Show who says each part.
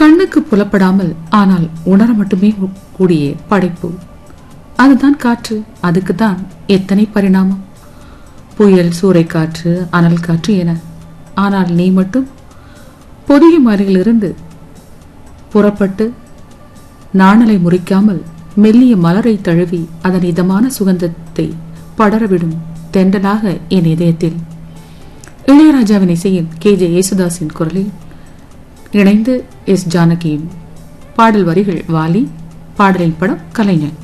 Speaker 1: கண்ணுக்கு புலப்படாமல் ஆனால் உணர மட்டுமே கூடிய படைப்பு அதுதான் காற்று அதுக்கு தான் எத்தனை பரிணாமம் புயல் சூறைக்காற்று அனல் காற்று என ஆனால் நீ மட்டும் பொதியும் அருகிலிருந்து புறப்பட்டு நாணலை முறிக்காமல் மெல்லிய மலரை தழுவி அதன் இதமான சுகந்தத்தை படரவிடும் தெண்டலாக என் இதயத்தில் இளையராஜாவின் இசையில் கே ஜே யேசுதாஸின் குரலில் இணைந்து எஸ் ஜானகியும் பாடல் வரிகள் வாலி பாடலின் படம் கலைஞன்